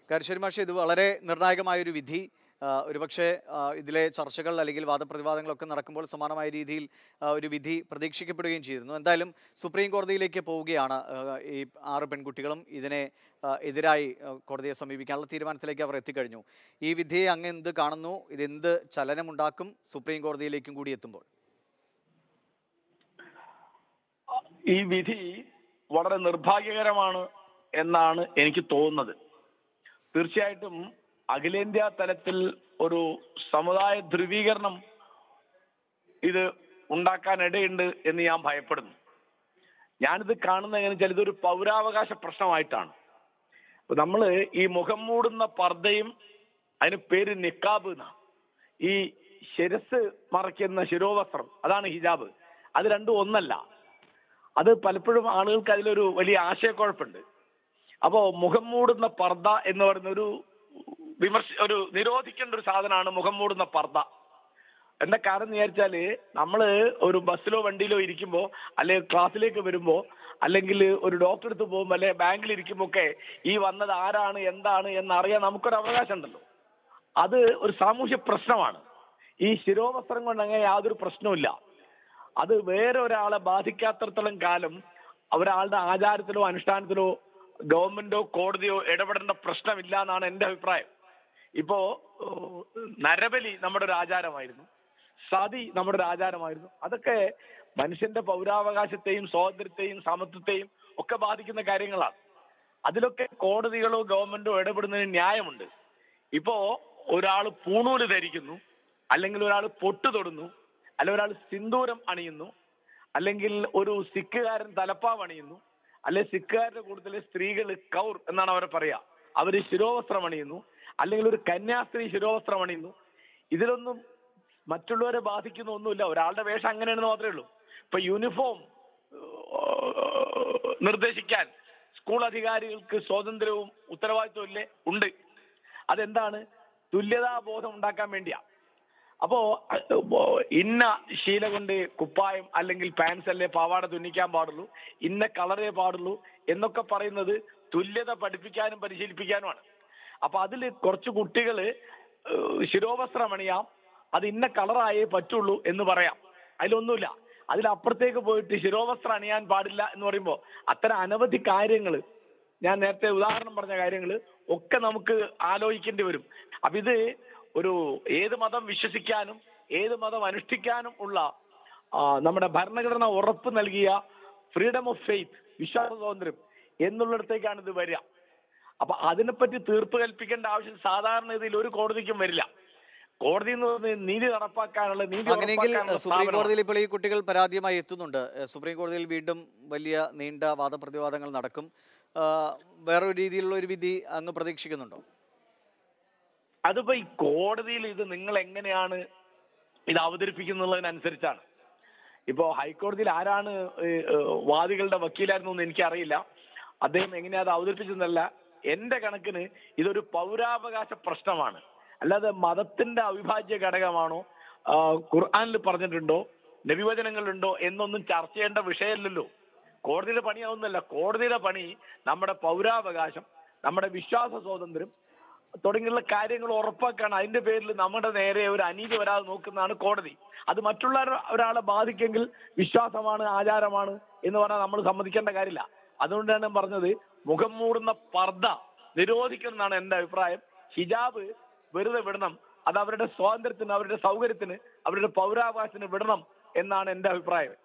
കാരശ്ശേരി മാഷെ ഇത് വളരെ നിർണായകമായൊരു വിധി ആ, ഒരുപക്ഷെ ആ, ഇതിലെ ചർച്ചകൾ അല്ലെങ്കിൽ വാദപ്രതിവാദങ്ങളൊക്കെ നടക്കുമ്പോൾ സമാനമായ രീതിയിൽ ആ, ഒരു വിധി പ്രതീക്ഷിക്കപ്പെടുകയും ചെയ്തിരുന്നു എന്തായാലും സുപ്രീം കോടതിയിലേക്ക് പോവുകയാണ് ആ, ഈ ആറ് പെൺകുട്ടികളും ഇതിനെ ആ, എതിരായി ആ, കോടതിയെ സമീപിക്കാനുള്ള തീരുമാനത്തിലേക്ക് അവർ എത്തിക്കഴിഞ്ഞു ഈ വിധിയെ അങ്ങ് എന്ത് കാണുന്നു ഇത് എന്ത് ചലനമുണ്ടാക്കും സുപ്രീം കോടതിയിലേക്കും കൂടി എത്തുമ്പോൾ ഈ വിധി വളരെ നിർഭാഗ്യകരമാണ് എന്നാണ് എനിക്ക് തോന്നുന്നത് തീർച്ചയായിട്ടും അഖിലേന്ത്യാ തലത്തിൽ ഒരു സമുദായ ധ്രുവീകരണം ഇത് ഉണ്ടാക്കാൻ ഇടയുണ്ട് എന്ന് ഞാൻ ഭയപ്പെടുന്നു ഞാനിത് കാണുന്നത് എങ്ങനെ വെച്ചാൽ ഇതൊരു പൗരാവകാശ പ്രശ്നമായിട്ടാണ് അപ്പൊ നമ്മള് ഈ മുഖം മൂടുന്ന പർദ്ദയും അതിന് പേര് നിക്കാബ് എന്നാ ഈ ശിരസ് മറയ്ക്കുന്ന ശിരോവസ്ത്രം അതാണ് ഹിജാബ് അത് രണ്ടും ഒന്നല്ല അത് പലപ്പോഴും ആളുകൾക്ക് അതിലൊരു വലിയ ആശയക്കുഴപ്പമുണ്ട് അപ്പോ മുഖം മൂടുന്ന പർദ്ദ എന്ന് പറയുന്ന ഒരു വിമർശ ഒരു നിരോധിക്കേണ്ട ഒരു സാധനമാണ് മുഖം മൂടുന്ന പർദ്ദ എന്താ കാരണം എന്ന് വിചാരിച്ചാല് നമ്മള് ഒരു ബസ്സിലോ വണ്ടിയിലോ ഇരിക്കുമ്പോ അല്ലെ ക്ലാസ്സിലേക്ക് വരുമ്പോ അല്ലെങ്കിൽ ഒരു ഡോക്ടറെ അടുത്ത് പോകുമ്പോ അല്ലെ ബാങ്കിൽ ഇരിക്കുമ്പോ ഒക്കെ ഈ വന്നത് ആരാണ് എന്താണ് എന്നറിയാൻ നമുക്കൊരു അവകാശം ഉണ്ടല്ലോ അത് ഒരു സാമൂഹ്യ പ്രശ്നമാണ് ഈ ശിരോവസ്ത്രം കൊണ്ട് അങ്ങനെ യാതൊരു പ്രശ്നവുമില്ല അത് വേറെ ഒരാളെ ബാധിക്കാത്തടത്തോളം കാലം ഒരാളുടെ ആചാരത്തിലോ അനുഷ്ഠാനത്തിലോ ഗവൺമെന്റോ കോടതിയോ ഇടപെടേണ്ട പ്രശ്നമില്ല എന്നാണ് എന്റെ അഭിപ്രായം ഇപ്പോ ഏഹ്, നരബലി നമ്മുടെ ഒരു ആചാരമായിരുന്നു സതി നമ്മുടെ ഒരു ആചാരമായിരുന്നു അതൊക്കെ മനുഷ്യന്റെ പൗരാവകാശത്തെയും സ്വാതന്ത്ര്യത്തെയും സമത്വത്തെയും ഒക്കെ ബാധിക്കുന്ന കാര്യങ്ങളാണ് അതിലൊക്കെ കോടതികളോ ഗവൺമെന്റോ ഇടപെടുന്നതിന് ന്യായമുണ്ട് ഇപ്പോ ഒരാൾ പൂണൂല് ധരിക്കുന്നു അല്ലെങ്കിൽ ഒരാൾ പൊട്ട് തൊടുന്നു അല്ലെങ്കിൽ ഒരാൾ സിന്ദൂരം അണിയുന്നു അല്ലെങ്കിൽ ഒരു സിഖുകാരൻ തലപ്പാവ് അണിയുന്നു അല്ലെ സിഖുകാരുടെ കൂട്ടത്തിലെ സ്ത്രീകൾ കൗർ എന്നാണ് അവരെ പറയാ അവര് ശിരോവസ്ത്രം അണിയുന്നു അല്ലെങ്കിൽ ഒരു കന്യാസ്ത്രീ ശിരോവസ്ത്രം അണിയുന്നു ഇതിലൊന്നും മറ്റുള്ളവരെ ബാധിക്കുന്ന ഒന്നുമില്ല ഒരാളുടെ വേഷം അങ്ങനെയാണെന്ന് മാത്രമേ ഉള്ളൂ ഇപ്പൊ യൂണിഫോം ഏഹ്, നിർദ്ദേശിക്കാൻ സ്കൂൾ അധികാരികൾക്ക് സ്വാതന്ത്ര്യവും ഉത്തരവാദിത്വവും ഇല്ലേ ഉണ്ട് അതെന്താണ് തുല്യതാബോധം ഉണ്ടാക്കാൻ വേണ്ടിയാ അപ്പോ അഹ് ഇന്ന ശീല കൊണ്ട് കുപ്പായം അല്ലെങ്കിൽ പാൻസ് അല്ലേ പാവാട തുന്നിക്കാൻ പാടുള്ളൂ ഇന്ന കളറേ പാടുള്ളൂ എന്നൊക്കെ പറയുന്നത് തുല്യത പഠിപ്പിക്കാനും പരിശീലിപ്പിക്കാനുമാണ് അപ്പൊ അതിൽ കുറച്ച് കുട്ടികള് ഏഹ് ശിരോവസ്ത്രം അണിയാം അത് ഇന്ന കളറായേ പറ്റുള്ളൂ എന്ന് പറയാം അതിലൊന്നുമില്ല അതിലപ്പുറത്തേക്ക് പോയിട്ട് ശിരോവസ്ത്രം അണിയാൻ പാടില്ല എന്ന് പറയുമ്പോൾ അത്തരം അനവധി കാര്യങ്ങൾ ഞാൻ നേരത്തെ ഉദാഹരണം പറഞ്ഞ കാര്യങ്ങൾ ഒക്കെ നമുക്ക് ആലോചിക്കേണ്ടി വരും അപ്പൊ ഇത് ഒരു ഏത് മതം വിശ്വസിക്കാനും ഏത് മതം അനുഷ്ഠിക്കാനും ഉള്ള ആ, നമ്മുടെ ഭരണഘടന ഉറപ്പ് നൽകിയ ഫ്രീഡം ഓഫ് ഫെയ്ത്ത് വിശ്വാസ സ്വാതന്ത്ര്യം എന്നുള്ളിടത്തേക്കാണ് ഇത് വരിക അപ്പൊ അതിനെപ്പറ്റി തീർപ്പ് കൽപ്പിക്കേണ്ട ആവശ്യം സാധാരണ ഇതിൽ ഒരു കോടതിക്കും വരില്ല കോടതി എന്ന് പറഞ്ഞാൽ നീതി നടപ്പാക്കാനുള്ള നീതി അങ്ങനെയെങ്കിൽ ഉറപ്പാക്കാനുള്ള സുപ്രീം സ്ഥാപനമാണ്. കോടതിയിൽ ഇപ്പോൾ ഈ കുട്ടികൾ പരാതിയുമായി എത്തുന്നുണ്ട് ഏഹ് സുപ്രീം കോടതിയിൽ വീണ്ടും വലിയ നീണ്ട വാദപ്രതിവാദങ്ങൾ നടക്കും ആഹ് വേറൊരു രീതിയിലുള്ള ഒരു വിധി അങ്ങ് പ്രതീക്ഷിക്കുന്നുണ്ടോ അതിപ്പോ ഈ കോടതിയിൽ ഇത് നിങ്ങൾ എങ്ങനെയാണ് ഇത് അവതരിപ്പിക്കുന്നുള്ളതിനനുസരിച്ചാണ് ഇപ്പോ ഹൈക്കോടതിയിൽ ആരാണ് ഏ, ഏ, വാദികളുടെ വക്കീലായിരുന്നു എന്ന് എനിക്കറിയില്ല അദ്ദേഹം എങ്ങനെയാ അത് അവതരിപ്പിച്ചെന്നല്ല എന്റെ കണക്കിന് ഇതൊരു പൗരാവകാശ പ്രശ്നമാണ് അല്ലാതെ മതത്തിന്റെ അവിഭാജ്യ ഘടകമാണോ ആ, ഖുർആനിൽ പറഞ്ഞിട്ടുണ്ടോ നബിവചനങ്ങളിലുണ്ടോ എന്നൊന്നും ചർച്ച ചെയ്യേണ്ട വിഷയമല്ലല്ലോ കോടതിയുടെ പണി അതൊന്നുമല്ല കോടതിയുടെ പണി നമ്മുടെ പൗരാവകാശം നമ്മുടെ വിശ്വാസ സ്വാതന്ത്ര്യം തുടങ്ങിയുള്ള കാര്യങ്ങൾ ഉറപ്പാക്കാണ് അതിന്റെ പേരിൽ നമ്മുടെ നേരെ ഒരു അനീതി വരാതെ നോക്കുന്നതാണ് കോടതി അത് മറ്റുള്ള ഒരാ- ഒരാളെ ബാധിക്കെങ്കിൽ വിശ്വാസമാണ് ആചാരമാണ് എന്ന് പറഞ്ഞാൽ നമ്മൾ സമ്മതിക്കേണ്ട കാര്യമില്ല അതുകൊണ്ടാണ് ഞാൻ പറഞ്ഞത് മുഖം മൂടുന്ന പർദ്ദ നിരോധിക്കണം എന്നാണ് എന്റെ അഭിപ്രായം ഹിജാബ് വെറുതെ വിടണം അത് അവരുടെ സ്വാതന്ത്ര്യത്തിന് അവരുടെ സൗകര്യത്തിന് അവരുടെ പൗരാവകാശത്തിന് വിടണം എന്നാണ് എന്റെ അഭിപ്രായം